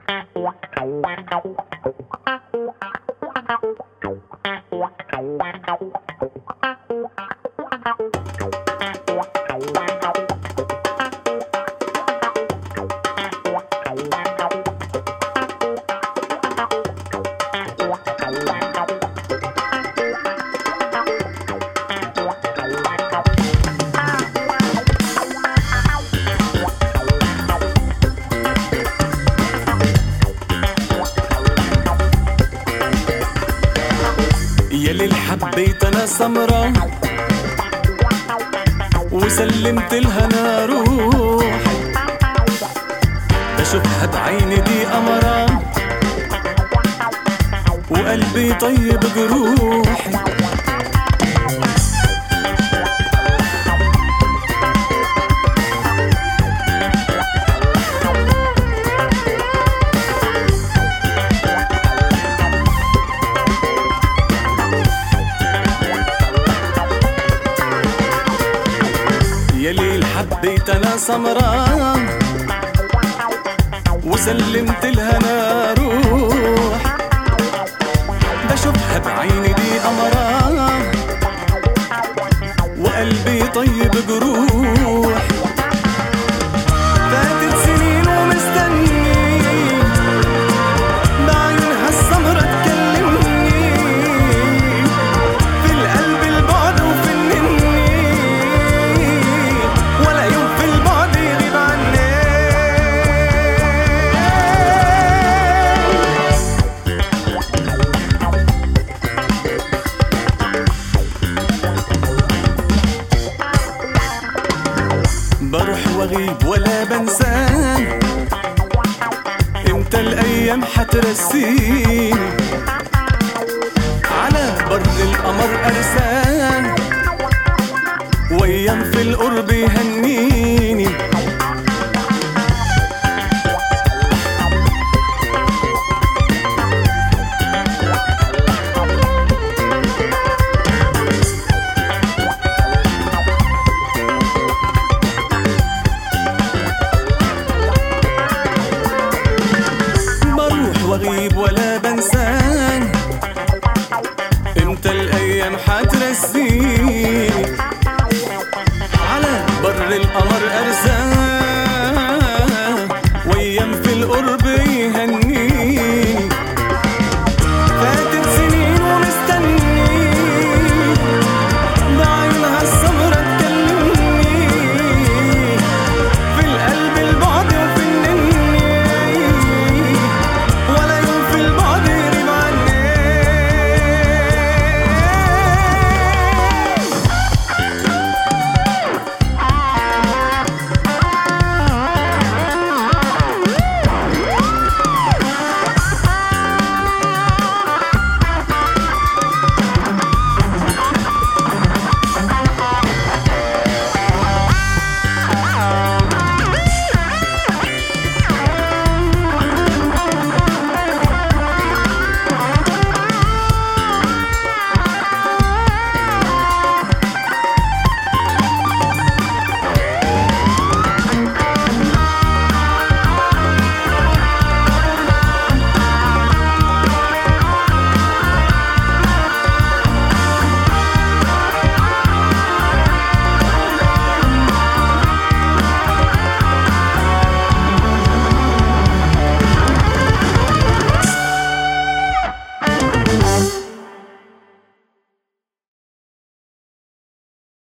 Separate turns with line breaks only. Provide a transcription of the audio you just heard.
يلي حبيت انا سمرة وسلمت لها انا روح بشوفها بعيني دي قمرة وقلبي طيب جروحي يلي حبيت انا سمرة وسلمت لها انا روح بشوفها بعيني دي قمرة وقلبي طيب جروح فاتت سنين ومستني بعيونها السمرة تكلمني في القلب البعد وفنني ولا يوم في البعد يغيب عني بروح واغيب ولا بنساه امتى الايام حترسيني على بر القمر ارسال وايام في القرب يهنيني بروح واغيب ولا بنساه امتى الايام حترسيني على بر القمر ارزاق وايام في القرب يهنيني